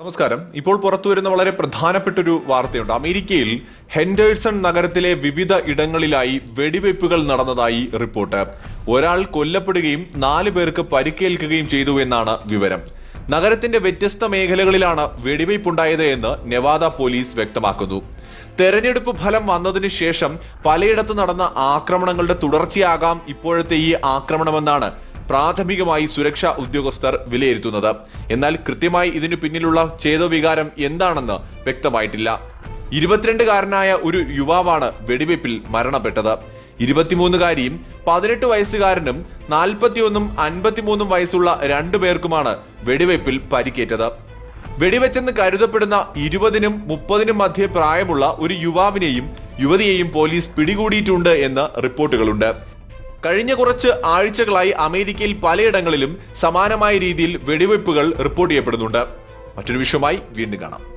നമസ്കാരം ഇപ്പോൾ പുറത്തു വരുന്ന വളരെ പ്രധാനപ്പെട്ട ഒരു വാർത്തയുണ്ട് അമേരിക്കയിൽ ഹെൻഡേഴ്സൺ നഗരത്തിലെ വിവിധ ഇടങ്ങളിലായി വെടിവയ്പ്പുകൾ നടന്നതായി റിപ്പോർട്ട് ഒരാൾ കൊല്ലപ്പെടുകയും നാല് പേർക്ക് പരിക്കേൽക്കുകയും ചെയ്തു എന്നാണ് വിവരം നഗരത്തിന്റെ വ്യത്യസ്ത മേഖലകളിലാണ് വെടിവയ്പുണ്ടായത് എന്ന് നെവാദ പോലീസ് വ്യക്തമാക്കുന്നു തെരഞ്ഞെടുപ്പ് ഫലം വന്നതിന് ശേഷം പലയിടത്ത് നടന്ന ആക്രമണങ്ങളുടെ തുടർച്ചയാകാം ഇപ്പോഴത്തെ ഈ ആക്രമണമെന്നാണ് പ്രാഥമികമായി സുരക്ഷാ ഉദ്യോഗസ്ഥർ വിലയിരുത്തുന്നത് എന്നാൽ കൃത്യമായി ഇതിനു പിന്നിലുള്ള ചേതോവികാരം എന്താണെന്ന് വ്യക്തമായിട്ടില്ല ഇരുപത്തിരണ്ടുകാരനായ ഒരു യുവാവാണ് വെടിവെപ്പിൽ മരണപ്പെട്ടത് ഇരുപത്തിമൂന്നുകാരിയും പതിനെട്ട് വയസ്സുകാരനും നാൽപ്പത്തിയൊന്നും അൻപത്തിമൂന്നും വയസ്സുള്ള രണ്ടു പേർക്കുമാണ് വെടിവെപ്പിൽ പരിക്കേറ്റത് വെടിവെച്ചെന്ന് കരുതപ്പെടുന്ന ഇരുപതിനും മുപ്പതിനും മധ്യേ പ്രായമുള്ള ഒരു യുവാവിനെയും യുവതിയെയും പോലീസ് പിടികൂടിയിട്ടുണ്ട് എന്ന് റിപ്പോർട്ടുകളുണ്ട് കഴിഞ്ഞ കുറച്ച് ആഴ്ചകളായി അമേരിക്കയിൽ പലയിടങ്ങളിലും സമാനമായ രീതിയിൽ വെടിവെപ്പുകൾ റിപ്പോർട്ട് ചെയ്യപ്പെടുന്നുണ്ട് മറ്റൊരു വിഷയമായി വീണ്ടും കാണാം